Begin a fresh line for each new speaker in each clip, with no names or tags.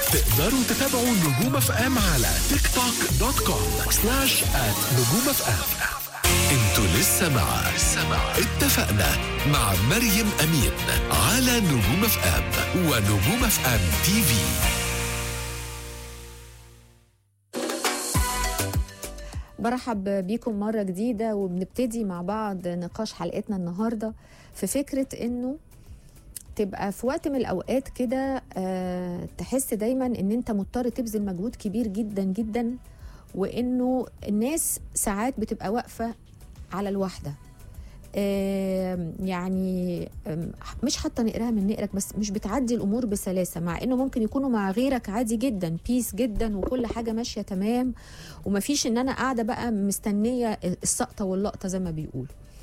تقدروا تتابعوا نجوم اف ام على تيك توك دوت كوم سلاش ات نجوم اف ام انتوا لسه مع اتفقنا مع مريم امين على نجوم اف ام ونجوم اف ام تي في
برحب بيكم مرة جديدة وبنبتدي مع بعض نقاش حلقتنا النهاردة في فكرة انه تبقى في وقت من الاوقات كده آه تحس دايما ان انت مضطر تبذل مجهود كبير جدا جدا وانه الناس ساعات بتبقى واقفة على الواحدة آه يعني آم، مش حتى نقراها من نقرك بس مش بتعدي الامور بسلاسه مع انه ممكن يكونوا مع غيرك عادي جدا بيس جدا وكل حاجه ماشيه تمام ومفيش ان انا قاعده بقى مستنيه السقطه واللقطه زي ما بيقولوا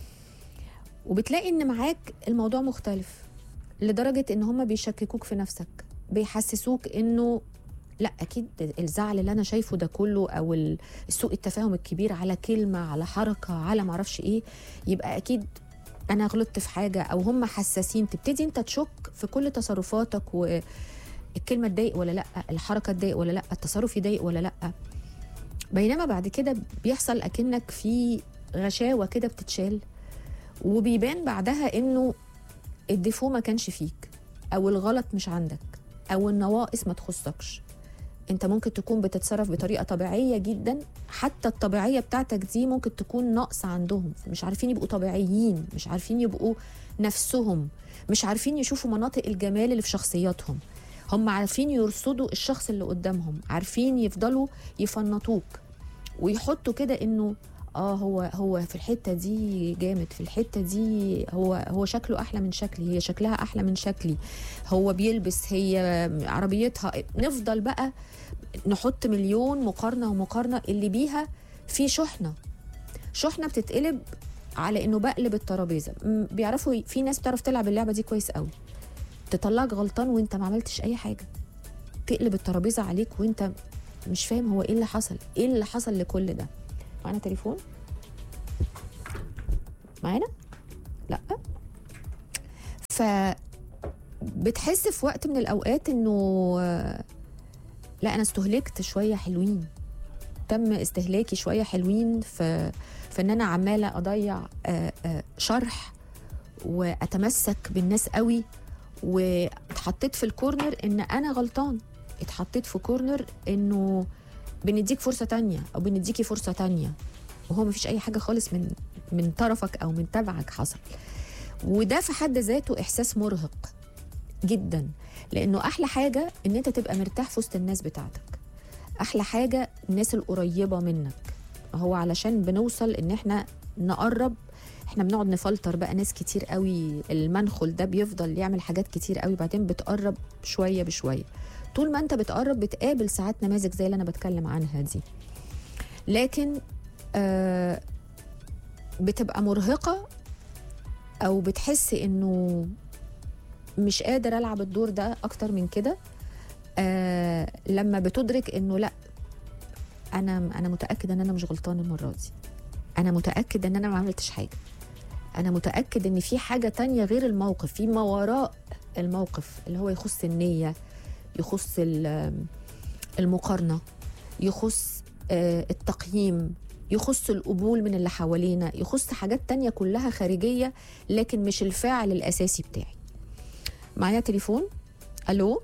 وبتلاقي ان معاك الموضوع مختلف لدرجه ان هم بيشككوك في نفسك بيحسسوك انه لا اكيد الزعل اللي انا شايفه ده كله او ال- سوء التفاهم الكبير على كلمه على حركه على معرفش ايه يبقى اكيد انا غلطت في حاجه او هم حساسين تبتدي انت تشك في كل تصرفاتك والكلمه تضايق ولا لا الحركه تضايق ولا لا التصرف يضايق ولا لا بينما بعد كده بيحصل اكنك في غشاوه كده بتتشال وبيبان بعدها انه الديفو ما كانش فيك او الغلط مش عندك او النواقص ما تخصكش انت ممكن تكون بتتصرف بطريقه طبيعيه جدا حتى الطبيعيه بتاعتك دي ممكن تكون ناقصه عندهم مش عارفين يبقوا طبيعيين مش عارفين يبقوا نفسهم مش عارفين يشوفوا مناطق الجمال اللي في شخصياتهم هم عارفين يرصدوا الشخص اللي قدامهم عارفين يفضلوا يفنطوك ويحطوا كده انه اه هو هو في الحته دي جامد في الحته دي هو هو شكله احلى من شكلي هي شكلها احلى من شكلي هو بيلبس هي عربيتها نفضل بقى نحط مليون مقارنه ومقارنه اللي بيها في شحنه شحنه بتتقلب على انه بقلب الترابيزه م- بيعرفوا في ناس بتعرف تلعب اللعبه دي كويس قوي تطلعك غلطان وانت ما عملتش اي حاجه تقلب الترابيزه عليك وانت مش فاهم هو ايه اللي حصل ايه اللي حصل لكل ده معانا تليفون معانا لا ف بتحس في وقت من الاوقات انه آه، لا انا استهلكت شويه حلوين تم استهلاكي شويه حلوين في في ان انا عماله اضيع آه، آه، شرح واتمسك بالناس قوي واتحطيت في الكورنر ان انا غلطان اتحطيت في كورنر انه بنديك فرصه تانية او بنديكي فرصه تانية وهو مفيش اي حاجه خالص من من طرفك او من تبعك حصل وده في حد ذاته احساس مرهق جدا لانه احلى حاجه ان انت تبقى مرتاح في وسط الناس بتاعتك احلى حاجه الناس القريبه منك هو علشان بنوصل ان احنا نقرب احنا بنقعد نفلتر بقى ناس كتير قوي المنخل ده بيفضل يعمل حاجات كتير قوي بعدين بتقرب شويه بشويه طول ما انت بتقرب بتقابل ساعات نماذج زي اللي انا بتكلم عنها دي لكن آه بتبقى مرهقه او بتحس انه مش قادر العب الدور ده اكتر من كده آه لما بتدرك انه لا انا انا متاكد ان انا مش غلطان المره دي انا متاكد ان انا ما عملتش حاجه انا متاكد ان في حاجه تانية غير الموقف في ما وراء الموقف اللي هو يخص النيه يخص ال- المقارنه يخص آه، التقييم يخص القبول من اللي حوالينا يخص حاجات تانية كلها خارجية لكن مش الفاعل الأساسي بتاعي معايا تليفون ألو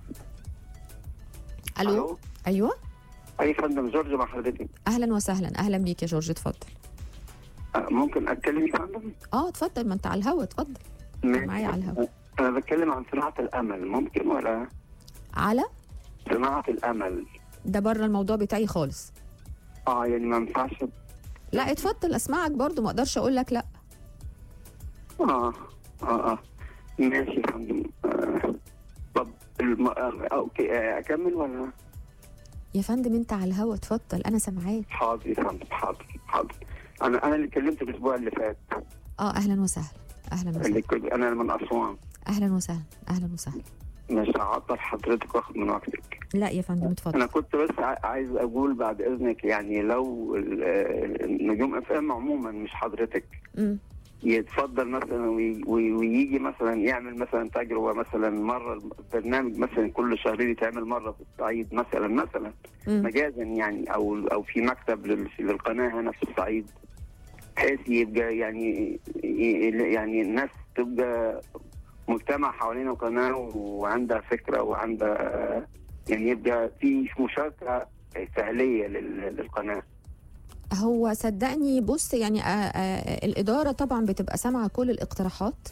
ألو,
الو
أيوة
اي فندم جورج مع حضرتك
أهلا وسهلا أهلا بيك يا جورج اتفضل
أه، ممكن اتكلم يا فندم
اه اتفضل ما انت على الهوا اتفضل
ماشي.
معايا على الهوا.
انا بتكلم عن صناعه الامل ممكن ولا
على
صناعه الامل
ده بره الموضوع بتاعي خالص
اه يعني ما ينفعش
لا اتفضل اسمعك برضو ما اقدرش اقول لك لا
اه اه اه ماشي يا فندم آه. طب الم... آه. اوكي آه. اكمل ولا
يا فندم انت على الهوا اتفضل انا سامعاك
حاضر يا فندم حاضر حاضر انا انا اللي اتكلمت الاسبوع اللي فات
اه اهلا وسهلا اهلا
اللي
وسهلا
كنت انا من اسوان
اهلا وسهلا اهلا وسهلا
مش هعطل حضرتك واخد من وقتك
لا يا فندم اتفضل
انا كنت بس ع- عايز اقول بعد اذنك يعني لو ال- آه، نجوم اف ام عموما مش حضرتك
مم.
يتفضل مثلا وي- وي- ويجي مثلا يعمل مثلا تجربه مثلا مره برنامج مثلا كل شهرين يتعمل مره في الصعيد مثلا مثلا
مم.
مجازا يعني او او في مكتب لل- للقناه هنا في الصعيد بحيث يبقى يعني يعني الناس تبقى مجتمع حوالين القناه وعندها فكره وعندها يعني يبقى في مشاركه فعليه لل- للقناه
هو صدقني بص يعني آه آه الإدارة طبعا بتبقى سامعة كل الاقتراحات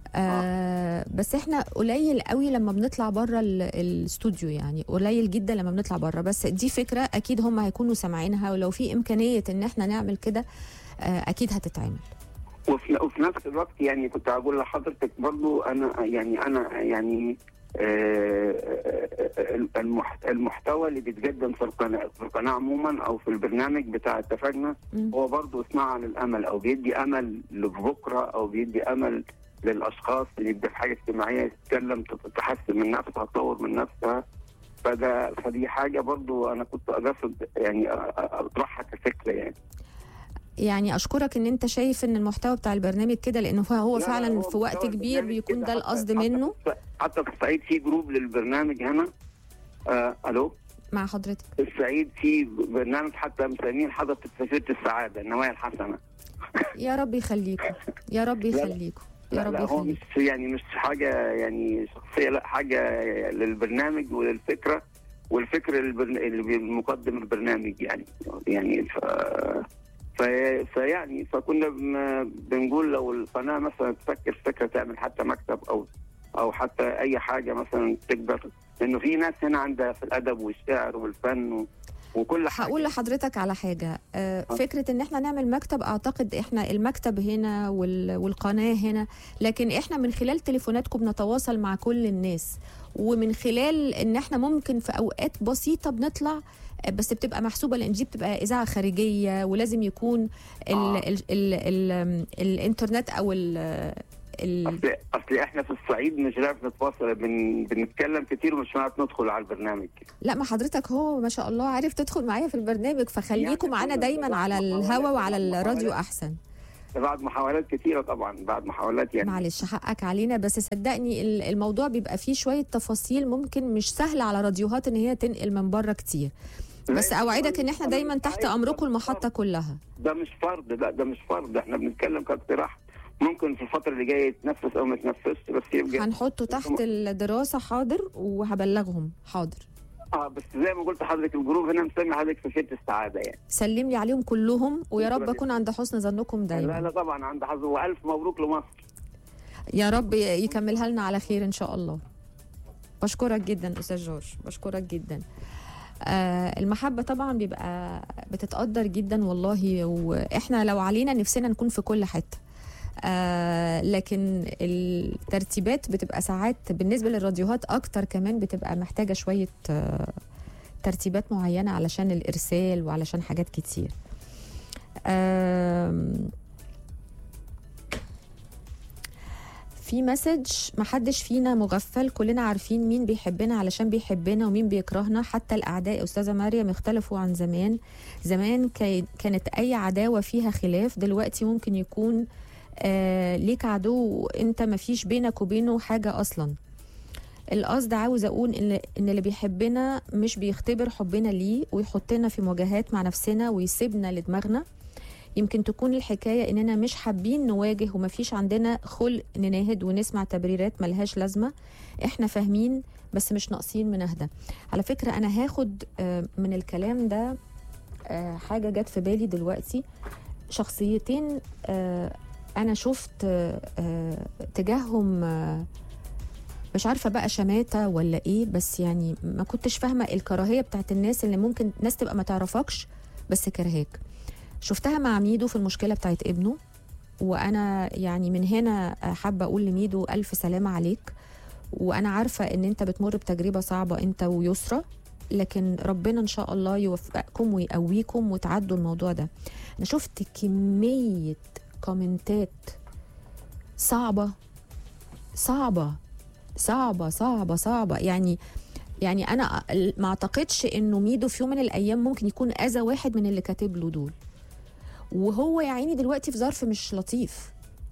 آه بس احنا قليل قوي لما بنطلع بره ال- الاستوديو يعني قليل جدا لما بنطلع بره بس دي فكرة اكيد هم هيكونوا سامعينها ولو في امكانية ان احنا نعمل كده آه اكيد هتتعمل
وفي, وفي نفس الوقت يعني كنت هقول لحضرتك برضو انا يعني انا يعني آه، آه، المح- المحتوى اللي بيتقدم في القناه في القناه عموما او في البرنامج بتاع اتفقنا
مم.
هو برضو صناعه للامل او بيدي امل لبكره او بيدي امل للاشخاص اللي يبقى في حاجه اجتماعيه تتكلم تحسن من نفسها تطور من نفسها فده فدي حاجه برضو انا كنت اقصد يعني أ- أ- اطرحها كفكره يعني
يعني اشكرك ان انت شايف ان المحتوى بتاع البرنامج كده لانه هو- هو
لا، لا،
فعلا
هو
في وقت
محتوى
كبير
البرنامج
بيكون
كده
ده
حتى-
القصد
حتى
منه
في- حتى في الصعيد في جروب للبرنامج هنا آه الو
مع حضرتك
في الصعيد في برنامج حتى مسمين حضرة سفيرة السعادة النوايا الحسنة
يا رب يخليكم يا رب
لا،
يخليكم يا
لا
رب
لا هو
يخليكم
مش يعني مش حاجة يعني شخصية لا حاجة للبرنامج وللفكرة والفكر البرن... اللي بيقدم البرنامج يعني يعني ف... ف... فيعني فكنا بن... بنقول لو القناة مثلا تفكر فكرة تعمل حتى مكتب أو أو حتى أي حاجة مثلا تقدر لأنه في ناس هنا عندها في الأدب والشعر والفن و... وكل حاجة
هقول لحضرتك على حاجة آه، فكرة ان احنا نعمل مكتب اعتقد احنا المكتب هنا وال- والقناة هنا لكن احنا من خلال تليفوناتكم بنتواصل مع كل الناس ومن خلال ان احنا ممكن في اوقات بسيطة بنطلع آه، بس بتبقى محسوبة لان دي بتبقى اذاعة خارجية ولازم يكون ال
آه.
ال ال ال الانترنت او ال ال
اصل اصل احنا في الصعيد مش عارف نتواصل بن... بنتكلم كتير ومش عارف ندخل على البرنامج
لا ما حضرتك هو ما شاء الله عارف تدخل معايا في البرنامج فخليكم
يعني
معانا
كل-
دايما على الهوا وعلى
محاولات-
الراديو احسن
بعد محاولات كتيره طبعا بعد محاولات يعني
معلش حقك علينا بس صدقني ال- الموضوع بيبقى فيه شويه تفاصيل ممكن مش سهل على راديوهات ان هي تنقل من بره كتير بس
لا،
اوعدك ان احنا دايما تحت
عايز-
امركم المحطه كلها
ده مش فرض لا ده مش فرض احنا بنتكلم كاقتراح ممكن في الفتره اللي جايه يتنفس او ما يتنفسش بس يبقى
هنحطه تحت الدراسه حاضر وهبلغهم حاضر
اه بس زي ما قلت لحضرتك الجروب هنا مسمي حضرتك سفيرة السعاده يعني
سلم لي عليهم كلهم ويا رب
شكراً
اكون عند حسن ظنكم
لا
دايما
لا طبعا عند حظ والف مبروك لمصر
يا رب يكملها لنا على خير ان شاء الله بشكرك جدا استاذ جورج بشكرك جدا آه المحبة طبعا بيبقى بتتقدر جدا والله واحنا لو علينا نفسنا نكون في كل حتة آه لكن الترتيبات بتبقى ساعات بالنسبة للراديوهات أكتر كمان بتبقى محتاجة شوية آه ترتيبات معينة علشان الإرسال وعلشان حاجات كتير آم، في مسج محدش فينا مغفل كلنا عارفين مين بيحبنا علشان بيحبنا ومين بيكرهنا حتى الأعداء أستاذة مريم اختلفوا عن زمان زمان كي- كانت أي عداوة فيها خلاف دلوقتي ممكن يكون آه ليك عدو انت مفيش بينك وبينه حاجة أصلا القصد عاوز أقول إن إن اللي بيحبنا مش بيختبر حبنا ليه ويحطنا في مواجهات مع نفسنا ويسيبنا لدماغنا يمكن تكون الحكاية إننا مش حابين نواجه ومفيش عندنا خلق نناهد ونسمع تبريرات ملهاش لازمة إحنا فاهمين بس مش ناقصين مناهدة على فكرة أنا هاخد آه، من الكلام ده آه، حاجة جت في بالي دلوقتي شخصيتين آه، أنا شفت آه، آه، تجاههم آه، مش عارفة بقى شماتة ولا إيه بس يعني ما كنتش فاهمة الكراهية بتاعت الناس اللي ممكن ناس تبقى ما تعرفكش بس كرهاك شفتها مع ميدو في المشكله بتاعت ابنه وانا يعني من هنا حابه اقول لميدو الف سلامه عليك وانا عارفه ان انت بتمر بتجربه صعبه انت ويسرى لكن ربنا ان شاء الله يوفقكم ويقويكم وتعدوا الموضوع ده انا شفت كميه كومنتات صعبه صعبه صعبه صعبه صعبه يعني يعني انا ما اعتقدش انه ميدو في يوم من الايام ممكن يكون اذى واحد من اللي كاتب له دول وهو يا عيني دلوقتي في ظرف مش لطيف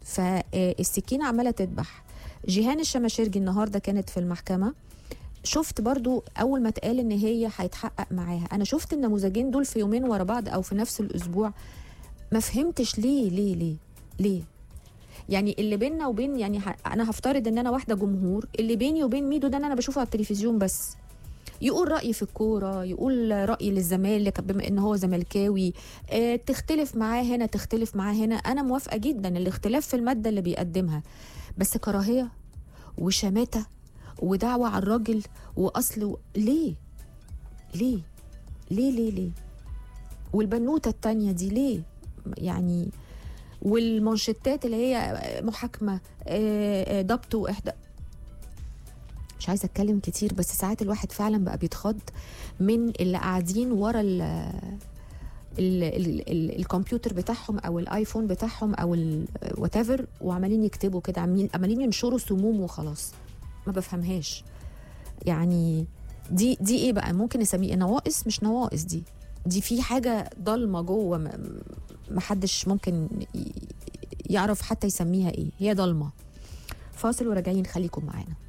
فالسكينه عماله تذبح جيهان الشماشرجي النهارده كانت في المحكمه شفت برضو اول ما اتقال ان هي هيتحقق معاها انا شفت النموذجين دول في يومين ورا بعض او في نفس الاسبوع ما فهمتش ليه ليه ليه ليه يعني اللي بيننا وبين يعني ه- انا هفترض ان انا واحده جمهور اللي بيني وبين ميدو ده ان انا بشوفه على التلفزيون بس يقول رأي في الكورة يقول رأي للزمالك بما ان هو زملكاوي اه تختلف معاه هنا تختلف معاه هنا انا موافقة جدا الاختلاف في المادة اللي بيقدمها بس كراهية وشماتة ودعوة على الراجل واصل و... ليه ليه ليه ليه ليه والبنوتة التانية دي ليه يعني والمانشيتات اللي هي محاكمة آه، آه، ضبط وإحدى مش عايزة أتكلم كتير بس ساعات الواحد فعلا بقى بيتخض من اللي قاعدين ورا ال ال ال ال الكمبيوتر بتاعهم او الايفون بتاعهم او وات ايفر وعمالين يكتبوا كده عمالين عمالين ينشروا سموم وخلاص ما بفهمهاش يعني دي دي ايه بقى ممكن نسميه نواقص مش نواقص دي دي في حاجه ضلمه جوه ما- ما حدش ممكن ي- يعرف حتى يسميها ايه هي ضلمه فاصل وراجعين خليكم معانا